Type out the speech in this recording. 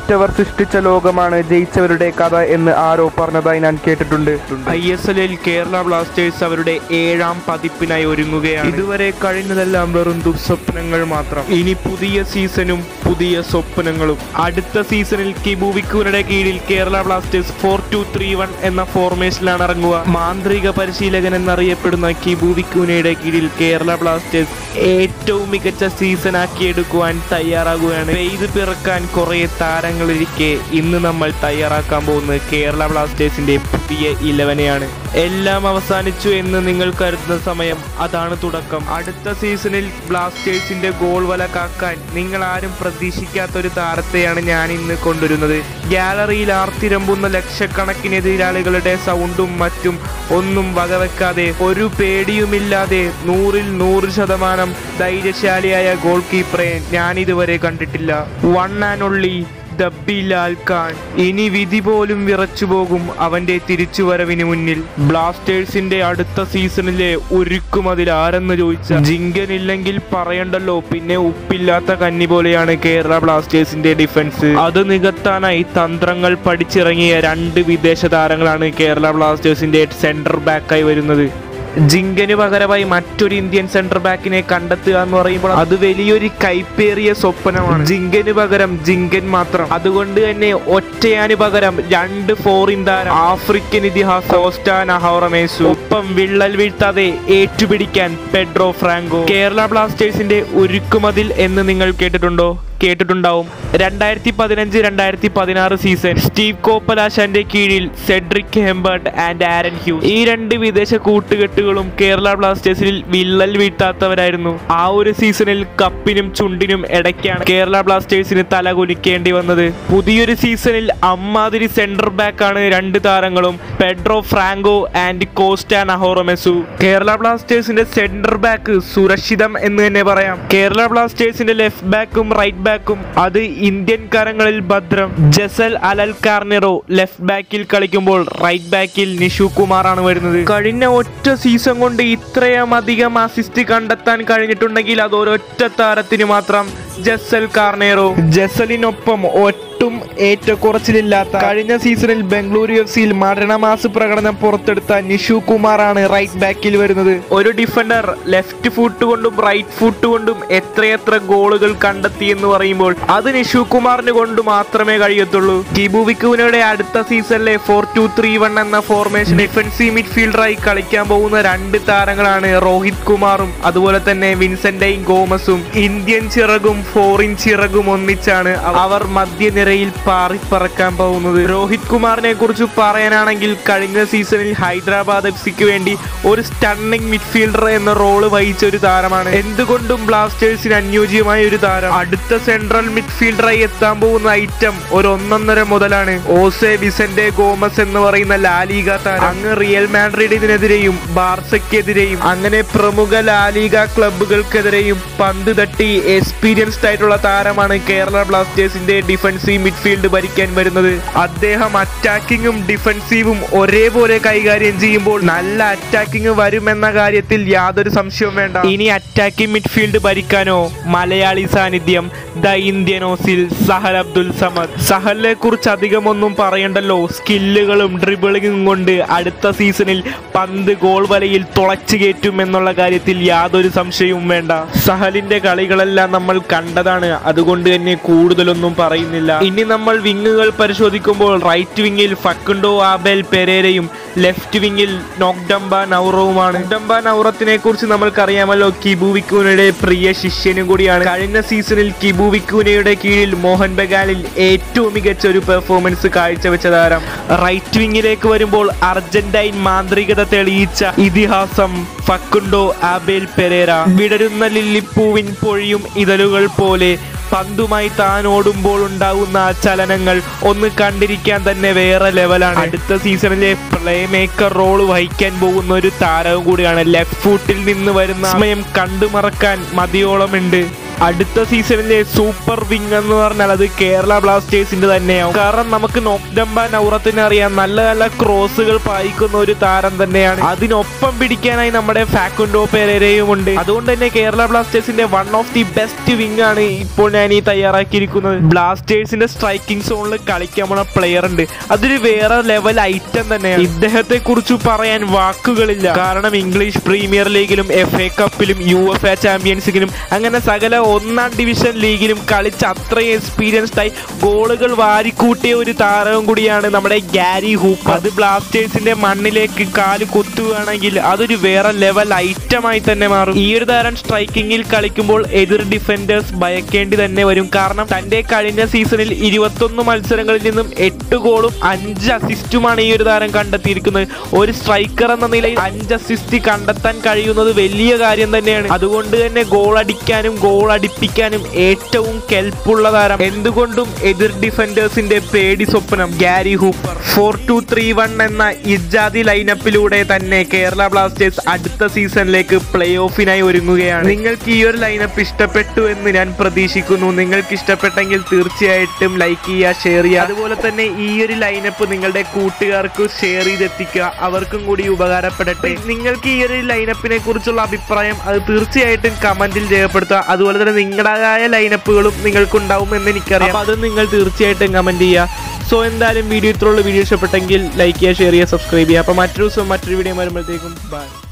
തോറ്റവർ സൃഷ്ടിച്ച ലോകമാണ് ജയിച്ചവരുടെ കഥ എന്ന് ആരോ പറഞ്ഞതായി ഞാൻ കേട്ടിട്ടുണ്ട് ഐ എസ് എല്ലിൽ കേരള ബ്ലാസ്റ്റേഴ്സ് അവരുടെ ഏഴാം പതിപ്പിനായി ഒരുങ്ങുകയാണ് ഇതുവരെ കഴിഞ്ഞതെല്ലാം വെറും ദുസ്വപ്നങ്ങൾ മാത്രം ഇനി പുതിയ സീസണും പുതിയ സ്വപ്നങ്ങളും അടുത്ത സീസണിൽ കിബു വിക്കൂരുടെ കീഴിൽ Kerala Blasters four two three one എന്ന ഫോർമേഷനിലാണ് ഇറങ്ങുക മാന്ത്രിക പരിശീലകൻ എന്നറിയപ്പെടുന്ന കിബു വിക്കൂനയുടെ കീഴിൽ കേരള ബ്ലാസ്റ്റേഴ്സ് ഏറ്റവും മികച്ച സീസൺ ആക്കിയെടുക്കുവാൻ തയ്യാറാകുകയാണ് പെയ്ത് പിറക്കാൻ കുറെ താരങ്ങളിരിക്കെ ഇന്ന് നമ്മൾ തയ്യാറാക്കാൻ പോകുന്നത് കേരള ബ്ലാസ്റ്റേഴ്സിന്റെ പുതിയ ഇലവനെയാണ് എല്ലാം അവസാനിച്ചു എന്ന് നിങ്ങൾ കരുതുന്ന സമയം അതാണ് തുടക്കം അടുത്ത സീസണിൽ ബ്ലാസ്റ്റേഴ്സിന്റെ ഗോൾ വല കാക്കാൻ നിങ്ങൾ ആരും പ്രതീക്ഷിക്കാത്ത ഒരു താരത്തെയാണ് ഞാൻ ഇന്ന് കൊണ്ടുവരുന്നത് ഗാലറിയിൽ ആർത്തിരമ്പുന്ന ലക്ഷക്കണക്കിന് എതിരാളികളുടെ സൗണ്ടും മറ്റും ഒന്നും വകവെക്കാതെ ഒരു പേടിയുമില്ലാതെ നൂറിൽ നൂറ് ശതമാനം ധൈര്യശാലിയായ ഗോൾ കീപ്പറെ ഞാൻ ഇതുവരെ കണ്ടിട്ടില്ല one and only the Bilal Khan ഇനി വിധി പോലും വിറച്ചുപോകും അവന്റെ തിരിച്ചുവരവിന് മുന്നിൽ ബ്ലാസ്റ്റേഴ്സിന്റെ അടുത്ത സീസണിലെ ഒരുക്കുമതിൽ ആരെന്ന് ചോദിച്ച ജിങ്കനില്ലെങ്കിൽ പറയണ്ടല്ലോ പിന്നെ ഉപ്പില്ലാത്ത കന്നി പോലെയാണ് കേരള ബ്ലാസ്റ്റേഴ്സിന്റെ ഡിഫൻസ് അത് നികത്താനായി തന്ത്രങ്ങൾ പഠിച്ചിറങ്ങിയ രണ്ട് വിദേശ താരങ്ങളാണ് കേരള ബ്ലാസ്റ്റേഴ്സിന്റെ സെന്റർ ബാക്കായി വരുന്നത് ജിങ്കന് പകരമായി മറ്റൊരു ഇന്ത്യൻ സെന്റർ ബാക്കിനെ കണ്ടെത്തുക എന്ന് പറയുമ്പോൾ അത് വലിയൊരു കൈപ്പേറിയ സ്വപ്നമാണ് ജിങ്കന് പകരം ജിങ്കൻ മാത്രം അതുകൊണ്ട് തന്നെ ഒറ്റയാന് പകരം രണ്ട് ഫോറിൻ താരം ആഫ്രിക്കൻ ഇതിഹാസ കോസ്റ്റാൻ അഹോറമേസു ഒപ്പം വിള്ളൽ വീഴ്ത്താതെ ഏറ്റുപിടിക്കാൻ പെഡ്രോ ഫ്രാങ്കോ കേരള ബ്ലാസ്റ്റേഴ്സിന്റെ ഒരുക്കുമതിൽ എന്ന് നിങ്ങൾ കേട്ടിട്ടുണ്ടോ കേട്ടിട്ടുണ്ടാവും രണ്ടായിരത്തി പതിനഞ്ച് രണ്ടായിരത്തി പതിനാറ് സീസൺ സ്റ്റീവ് കോപ്പലാശാന്റെ കീഴിൽ Cedric Hengbart and Aaron Hughes ഈ രണ്ട് വിദേശ കൂട്ടുകെട്ടുകളും കേരള ബ്ലാസ്റ്റേഴ്സിൽ വിള്ളൽ വീഴ്ത്താത്തവരായിരുന്നു ആ ഒരു സീസണിൽ കപ്പിനും ചുണ്ടിനും ഇടയ്ക്കാണ് കേരള ബ്ലാസ്റ്റേഴ്സിന് തല കുലിക്കേണ്ടി വന്നത് പുതിയൊരു സീസണിൽ അമ്മാതിരി സെന്റർ ബാക്കാണ് രണ്ട് താരങ്ങളും Pedro Franco and Costa Nhamoinesu Kerala ബ്ലാസ്റ്റേഴ്സിന്റെ സെന്റർ ബാക്ക് സുരക്ഷിതം എന്ന് തന്നെ പറയാം കേരള ബ്ലാസ്റ്റേഴ്സിന്റെ ലെഫ്റ്റ് ബാക്കും റൈറ്റ് ബാക്കും അത് ഇന്ത്യൻ കരങ്ങളിൽ ഭദ്രം ജസൽ അലൽ കാർണിറോ ലെഫ്റ്റ് ബാക്കിൽ കളിക്കുമ്പോൾ റൈറ്റ് ബാക്കിൽ നിഷു കുമാറാണ് വരുന്നത് കഴിഞ്ഞ ഒറ്റ സീസൺ കൊണ്ട് ഇത്രയും അധികം അസിസ്റ്റ് കണ്ടെത്താൻ കഴിഞ്ഞിട്ടുണ്ടെങ്കിൽ അത് ഒരൊറ്റ താരത്തിന് മാത്രം ജസൽ കാർണേറോ ജസലിനൊപ്പം ഒട്ടും ഏറ്റക്കുറച്ചിലില്ലാത്ത കഴിഞ്ഞ സീസണിൽ ബംഗളൂരു എഫ് സിയിൽ മരണമാസ് പ്രകടനം പുറത്തെടുത്ത നിഷു കുമാറാണ് റൈറ്റ് ബാക്കിൽ വരുന്നത് ഒരു ഡിഫൻഡർ ലെഫ്റ്റ് ഫുട്ട് കൊണ്ടും റൈറ്റ് ഫുട്ട് കൊണ്ടും എത്രയെത്ര ഗോളുകൾ കണ്ടെത്തി എന്ന് പറയുമ്പോൾ അത് നിഷു കുമാറിന് കൊണ്ട് മാത്രമേ കഴിയത്തുള്ളൂ കിബു വിക്കുവിനയുടെ അടുത്ത സീസണിലെ ഫോർ ടു ത്രീ വൺ എന്ന ഫോർമേഷൻ ഡിഫൻസീവ് മിഡ്ഫീൽഡറായി കളിക്കാൻ പോകുന്ന രണ്ട് താരങ്ങളാണ് രോഹിത് കുമാറും അതുപോലെ തന്നെ വിൻസെന്റൈൻ ഗോമസും ഇന്ത്യൻ ചിറകും ഫോറിൻ ചിറകും ഒന്നിച്ചാണ് അവർ മധ്യനിരയിൽ പാറിപ്പറക്കാൻ പോകുന്നത് രോഹിത് കുമാറിനെ കുറിച്ച് പറയാനാണെങ്കിൽ കഴിഞ്ഞ സീസണിൽ ഹൈദരാബാദ് എഫ് സിക്ക് വേണ്ടി ഒരു സ്റ്റണ്ണിംഗ് മിഡ്ഫീൽഡർ എന്ന റോള് വഹിച്ച ഒരു താരമാണ് എന്തുകൊണ്ടും ബ്ലാസ്റ്റേഴ്സിന് അനുയോജ്യമായ ഒരു താരം അടുത്ത സെൻട്രൽ മിഡ്ഫീൽഡറായി എത്താൻ പോകുന്ന ഐറ്റം ഒരു ഒന്നൊന്നര മുതലാണ് ഓസെ വിസന്റെ ഗോമസ് എന്ന് പറയുന്ന ലാലിക താരം അങ്ങ് റിയൽ മാഡ്രിഡിനെതിരെയും ബാർസയ്ക്കെതിരെയും അങ്ങനെ പ്രമുഖ ലാലിക ക്ലബുകൾക്കെതിരെയും പന്ത് തട്ടി എക്സ്പീരിയൻസ്ഡ് ആയിട്ടുള്ള താരമാണ് കേരള ബ്ലാസ്റ്റേഴ്സിന്റെ ഡിഫൻസീവ് മിഡ്ഫീൽഡ് ഭരിക്കാൻ വരുന്നത് അദ്ദേഹം അറ്റാക്കിങ്ങും ഡിഫൻസീവും ഒരേപോലെ കൈകാര്യം ചെയ്യുമ്പോൾ നല്ല അറ്റാക്കിംഗ് വരുമെന്ന കാര്യത്തിൽ യാതൊരു സംശയവും വേണ്ട ഇനി അറ്റാക്കിംഗ് മിഡ്ഫീൽഡ് ഭരിക്കാനോ മലയാളി സാന്നിധ്യം ദ ഇന്ത്യനോസിൽ സഹൽ അബ്ദുൽ സമദ് സഹലിനെ കുറിച്ച് അധികമൊന്നും പറയണ്ടല്ലോ സ്കില്ലുകളും ഡ്രിബിളിങ്ങും കൊണ്ട് അടുത്ത സീസണിൽ പന്ത് ഗോൾ വലയിൽ തുളച്ചു കയറ്റും എന്നുള്ള കാര്യത്തിൽ യാതൊരു സംശയവും വേണ്ട സഹലിന്റെ കളികളെല്ലാം നമ്മൾ കണ്ടതാണ് അതുകൊണ്ട് തന്നെ കൂടുതലൊന്നും പറയുന്നില്ല ഇനി നമ്മൾ വിങ്ങുകൾ പരിശോധിക്കുമ്പോൾ റൈറ്റ് വിങ്ങിൽ ഫക്കുണ്ടോ ആബേൽ പെരേരയും ലെഫ്റ്റ് വിങ്ങിൽ നോക്ഡംബ നൗറവുമാണ് നോക്ഡംബ നൗറത്തിനെ കുറിച്ച് നമ്മൾക്കറിയാമല്ലോ കിബു വിക്കൂനയുടെ പ്രിയ ശിഷ്യനും കൂടിയാണ് കഴിഞ്ഞ സീസണിൽ കിബു വിക്കൂനയുടെ കീഴിൽ മോഹൻ ബഗാനിൽ ഏറ്റവും മികച്ച ഒരു പെർഫോമൻസ് കാഴ്ചവെച്ച താരം റൈറ്റ് വിങ്ങിലേക്ക് വരുമ്പോൾ അർജന്റൈൻ മാന്ത്രികത തെളിയിച്ച ഇതിഹാസം ഫക്കുണ്ടോ ആബേൽ പെരേര വിടരുന്ന ലില്ലിപ്പൂവിൻ പൊഴിയും ഇതളുകൾ പോലെ പന്തുമായി താൻ ഓടുമ്പോൾ ഉണ്ടാകുന്ന ആ ചലനങ്ങൾ ഒന്ന് കണ്ടിരിക്കാൻ തന്നെ വേറെ ലെവലാണ് അടുത്ത സീസണിലെ പ്ലേ മേക്കർ റോൾ വഹിക്കാൻ പോകുന്ന ഒരു താരവും കൂടിയാണ് ലെഫ്റ്റ് ഫുട്ടിൽ നിന്ന് വരുന്ന സമയം കണ്ടുമറക്കാൻ മതിയോളമുണ്ട് അടുത്ത സീസണിലെ സൂപ്പർ വിങ് എന്ന് പറഞ്ഞാൽ അത് കേരള ബ്ലാസ്റ്റേഴ്സിന്റെ തന്നെയാവും കാരണം നമുക്ക് നോക്ഡംബ നൗറത്തിനെ അറിയാം നല്ല നല്ല ക്രോസുകൾ പായിക്കുന്ന ഒരു താരം തന്നെയാണ് അതിനൊപ്പം പിടിക്കാനായി നമ്മുടെ ഫാക്കുണ്ടോ പെരേരയും ഉണ്ട് അതുകൊണ്ട് തന്നെ കേരള ബ്ലാസ്റ്റേഴ്സിന്റെ one of the best wing ആണ് ഇപ്പോൾ ഞാൻ ഈ തയ്യാറാക്കിയിരിക്കുന്നത് ബ്ലാസ്റ്റേഴ്സിന്റെ സ്ട്രൈക്കിംഗ് സോണിൽ കളിക്കാൻ പോണ പ്ലെയർ ഉണ്ട് അതൊരു വേറെ ലെവൽ ഐറ്റം തന്നെയാണ് ഇദ്ദേഹത്തെ കുറിച്ച് പറയാൻ വാക്കുകളില്ല കാരണം ഇംഗ്ലീഷ് പ്രീമിയർ ലീഗിലും എഫ് എ കപ്പിലും യു എഫ് എ ചാമ്പ്യൻസ് ലീഗിലും അങ്ങനെ സകല ഒന്നാം ഡിവിഷൻ ലീഗിലും കളിച്ച് അത്രയും എക്സ്പീരിയൻസ്ഡ് ആയി ഗോളുകൾ വാരിക്കൂട്ടിയ ഒരു താരവും കൂടിയാണ് നമ്മുടെ ഗാരി ഹൂപ്പ് അത് ബ്ലാസ്റ്റേഴ്സിന്റെ മണ്ണിലേക്ക് കാല് കുത്തുകയാണെങ്കിൽ അതൊരു വേറെ ലെവൽ ഐറ്റമായി തന്നെ മാറും ഈ ഒരു താരം സ്ട്രൈക്കിങ്ങിൽ കളിക്കുമ്പോൾ എതിർ ഡിഫൻഡേഴ്സ് ഭയക്കേണ്ടി തന്നെ വരും കാരണം തന്റെ കഴിഞ്ഞ സീസണിൽ ഇരുപത്തൊന്ന് മത്സരങ്ങളിൽ നിന്നും എട്ട് ഗോളും അഞ്ച് അസിസ്റ്റുമാണ് ഈ ഒരു താരം കണ്ടെത്തിയിരിക്കുന്നത് ഒരു സ്ട്രൈക്കർ എന്ന നിലയിൽ അഞ്ച് അസിസ്റ്റ് കണ്ടെത്താൻ കഴിയുന്നത് വലിയ കാര്യം തന്നെയാണ് അതുകൊണ്ട് തന്നെ ഗോൾ അടിക്കാനും ഗോൾ അടിപ്പിക്കാനും ഏറ്റവും കെൽപ്പുള്ള താരം എന്തുകൊണ്ടും എതിർ ഡിഫൻഡേഴ്സിന്റെ പേടി സ്വപ്നം Gary Hooper four two three one എന്ന ഇജാതി ലൈനപ്പിലൂടെ തന്നെ കേരള ബ്ലാസ്റ്റേഴ്സ് അടുത്ത സീസണിലേക്ക് പ്ലേ ഓഫിനായി ഒരുങ്ങുകയാണ് നിങ്ങൾക്ക് ഈ ഒരു ലൈനപ്പ് ഇഷ്ടപ്പെട്ടു എന്ന് ഞാൻ പ്രതീക്ഷിക്കുന്നു നിങ്ങൾക്ക് ഇഷ്ടപ്പെട്ടെങ്കിൽ തീർച്ചയായിട്ടും ലൈക്ക് ചെയ്യുക ഷെയർ ചെയ്യുക അതുപോലെ തന്നെ ഈ ഒരു ലൈനപ്പ് നിങ്ങളുടെ കൂട്ടുകാർക്ക് ഷെയർ ചെയ്തെത്തിക്കുക അവർക്കും കൂടി ഉപകാരപ്പെടട്ടെ നിങ്ങൾക്ക് ഈ ഒരു ലൈനപ്പിനെ കുറിച്ചുള്ള അഭിപ്രായം അത് തീർച്ചയായിട്ടും കമന്റിൽ രേഖപ്പെടുത്തുക അതുപോലെ തന്നെ നിങ്ങളുടേതായ ലൈനപ്പുകളും നിങ്ങൾക്കുണ്ടാവും എന്ന് എനിക്കറിയാം അപ്പൊ അത് നിങ്ങൾ തീർച്ചയായിട്ടും കമന്റ് ചെയ്യുക സോ എന്തായാലും വീഡിയോ ഇത്രയുള്ള വീഡിയോ ഇഷ്ടപ്പെട്ടെങ്കിൽ ലൈക്ക് ചെയ്യുക ഷെയർ ചെയ്യുക സബ്സ്ക്രൈബ് ചെയ്യുക അപ്പോൾ മറ്റൊരു ദിവസം മറ്റൊരു വീഡിയോ വരുമ്പോഴത്തേക്കും ബൈ